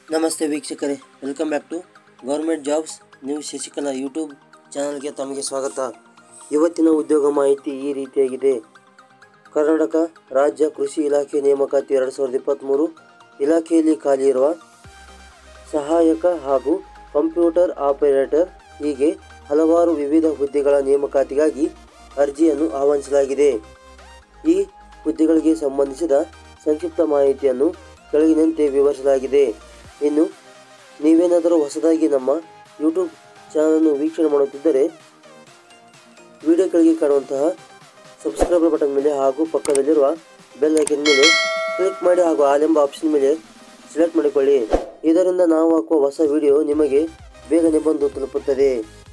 ನಮಸ್ತೆ ವೀಕ್ಷಕರೇ welcome back to government jobs news Shashikala YouTube ಚಾನಲ್ಗೆ ತಮಗೆ ಸ್ವಾಗತ ಇವತ್ತಿನ ಉದ್ಯೋಗ ಮಾಹಿತಿ ಈ ರೀತಿಯಾಗಿದೆ ಕರ್ನಾಟಕ ರಾಜ್ಯ ಕೃಷಿ ಇಲಾಖೆ ನೇಮಕಾತಿ ಎರಡು ಸಾವಿರದ ಇಪ್ಪತ್ತ್ಮೂರು ಇಲಾಖೆಯಲ್ಲಿ ಖಾಲಿ ಇರುವ ಸಹಾಯಕ ಹಾಗೂ ಕಂಪ್ಯೂಟರ್ ಆಪರೇಟರ್ ಹೀಗೆ ಹಲವಾರು ವಿವಿಧ ಹುದ್ದೆಗಳ ನೇಮಕಾತಿಗಾಗಿ ಅರ್ಜಿಯನ್ನು ಆಹ್ವಾನಿಸಲಾಗಿದೆ ಈ ಹುದ್ದೆಗಳಿಗೆ ಸಂಬಂಧಿಸಿದ ಸಂಕ್ಷಿಪ್ತ ಮಾಹಿತಿಯನ್ನು ಕೆಳಗಿನಂತೆ ವಿವರಿಸಲಾಗಿದೆ ಇನ್ನು ನೀವೇನಾದರೂ ಹೊಸದಾಗಿ ನಮ್ಮ ಯೂಟ್ಯೂಬ್ ಚಾನಲನ್ನು ವೀಕ್ಷಣೆ ಮಾಡುತ್ತಿದ್ದರೆ ವಿಡಿಯೋ ಕೆಳಗೆ ಕಾಣುವಂತಹ ಸಬ್ಸ್ಕ್ರೈಬರ್ ಬಟನ್ ಮೇಲೆ ಹಾಗೂ ಪಕ್ಕದಲ್ಲಿರುವ ಬೆಲ್ ಐಕನ್ ಮೇಲೆ ಕ್ಲಿಕ್ ಮಾಡಿ ಹಾಗೂ ಆಲ್ ಎಂಬ ಆಪ್ಷನ್ ಮೇಲೆ ಸೆಲೆಕ್ಟ್ ಮಾಡಿಕೊಳ್ಳಿ ಇದರಿಂದ ನಾವು ಹಾಕುವ ಹೊಸ ವಿಡಿಯೋ ನಿಮಗೆ ಬೇಗನೆ ಬಂದು ತಲುಪುತ್ತದೆ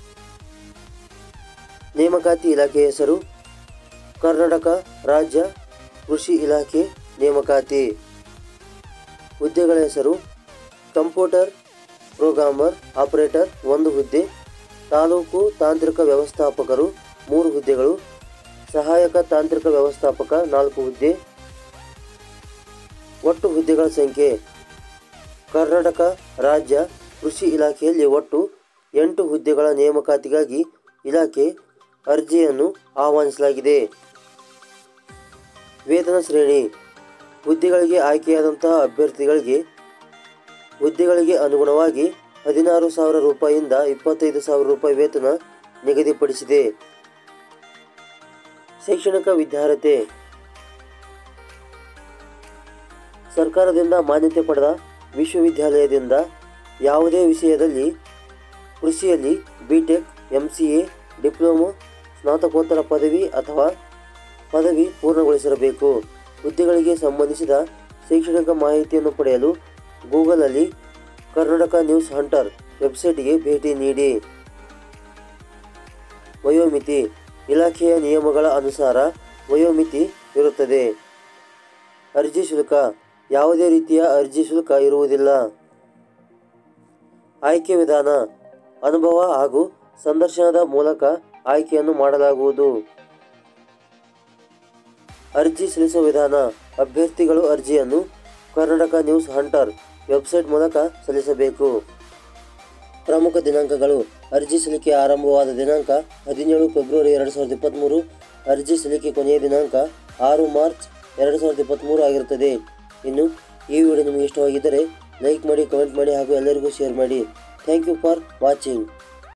ನೇಮಕಾತಿ ಇಲಾಖೆ ಹೆಸರು ಕರ್ನಾಟಕ ರಾಜ್ಯ ಕೃಷಿ ಇಲಾಖೆ ನೇಮಕಾತಿ ಹುದ್ದೆಗಳ ಹೆಸರು ಕಂಪ್ಯೂಟರ್ ಪ್ರೋಗ್ರಾಮರ್ ಆಪರೇಟರ್ ಒಂದು ಹುದ್ದೆ ತಾಲೂಕು ತಾಂತ್ರಿಕ ವ್ಯವಸ್ಥಾಪಕರು ಮೂರು ಹುದ್ದೆಗಳು ಸಹಾಯಕ ತಾಂತ್ರಿಕ ವ್ಯವಸ್ಥಾಪಕ ನಾಲ್ಕು ಹುದ್ದೆ ಒಟ್ಟು ಹುದ್ದೆಗಳ ಸಂಖ್ಯೆ ಕರ್ನಾಟಕ ರಾಜ್ಯ ಕೃಷಿ ಇಲಾಖೆಯಲ್ಲಿ ಒಟ್ಟು ಎಂಟು ಹುದ್ದೆಗಳ ನೇಮಕಾತಿಗಾಗಿ ಇಲಾಖೆ ಅರ್ಜಿಯನ್ನು ಆಹ್ವಾನಿಸಲಾಗಿದೆ ವೇತನ ಶ್ರೇಣಿ ಹುದ್ದೆಗಳಿಗೆ ಆಯ್ಕೆಯಾದಂತಹ ಅಭ್ಯರ್ಥಿಗಳಿಗೆ ಹುದ್ದೆಗಳಿಗೆ ಅನುಗುಣವಾಗಿ ಹದಿನಾರು ಸಾವಿರ ರೂಪಾಯಿಯಿಂದ ಇಪ್ಪತ್ತೈದು ಸಾವಿರ ರೂಪಾಯಿ ವೇತನ ನಿಗದಿಪಡಿಸಿದೆ ಶೈಕ್ಷಣಿಕ ವಿದ್ಯಾರ್ಹತೆ ಸರ್ಕಾರದಿಂದ ಮಾನ್ಯತೆ ಪಡೆದ ವಿಶ್ವವಿದ್ಯಾಲಯದಿಂದ ಯಾವುದೇ ವಿಷಯದಲ್ಲಿ ಕೃಷಿಯಲ್ಲಿ B Tech M C A diploma ಸ್ನಾತಕೋತ್ತರ ಪದವಿ ಅಥವಾ ಪದವಿ ಪೂರ್ಣಗೊಳಿಸಿರಬೇಕು ಹುದ್ದೆಗಳಿಗೆ ಸಂಬಂಧಿಸಿದ ಶೈಕ್ಷಣಿಕ ಮಾಹಿತಿಯನ್ನು ಪಡೆಯಲು ಗೂಗಲಲ್ಲಿ ಕರ್ನಾಟಕ ನ್ಯೂಸ್ ಹಂಟರ್ ವೆಬ್ಸೈಟ್ಗೆ ಭೇಟಿ ನೀಡಿ ವಯೋಮಿತಿ ಇಲಾಖೆಯ ನಿಯಮಗಳ ಅನುಸಾರ ವಯೋಮಿತಿ ಇರುತ್ತದೆ ಅರ್ಜಿ ಶುಲ್ಕ ಯಾವುದೇ ರೀತಿಯ ಅರ್ಜಿ ಶುಲ್ಕ ಇರುವುದಿಲ್ಲ ಆಯ್ಕೆ ವಿಧಾನ ಅನುಭವ ಹಾಗೂ ಸಂದರ್ಶನದ ಮೂಲಕ ಆಯ್ಕೆಯನ್ನು ಮಾಡಲಾಗುವುದು ಅರ್ಜಿ ಸಲ್ಲಿಸುವ ವಿಧಾನ ಅಭ್ಯರ್ಥಿಗಳು ಅರ್ಜಿಯನ್ನು ಕರ್ನಾಟಕ ನ್ಯೂಸ್ ಹಂಟರ್ ವೆಬ್ಸೈಟ್ ಮೂಲಕ ಸಲ್ಲಿಸಬೇಕು ಪ್ರಮುಖ ದಿನಾಂಕಗಳು ಅರ್ಜಿ ಸಲ್ಲಿಕೆ ಆರಂಭವಾದ ದಿನಾಂಕ ಹದಿನೇಳು ಫೆಬ್ರವರಿ ಎರಡು ಸಾವಿರದ ಇಪ್ಪತ್ತ್ಮೂರು ಅರ್ಜಿ ಸಲ್ಲಿಕೆ ಕೊನೆಯ ದಿನಾಂಕ ಆರು ಮಾರ್ಚ್ ಎರಡು ಸಾವಿರದ ಇಪ್ಪತ್ತ್ಮೂರು ಆಗಿರುತ್ತದೆ ಇನ್ನು ಈ ವಿಡಿಯೋ ನಿಮಗೆ ಇಷ್ಟವಾಗಿದ್ದರೆ ಲೈಕ್ ಮಾಡಿ ಕಮೆಂಟ್ ಮಾಡಿ ಹಾಗೂ ಎಲ್ಲರಿಗೂ ಶೇರ್ ಮಾಡಿ ಥ್ಯಾಂಕ್ ಯು ಫಾರ್ ವಾಚಿಂಗ್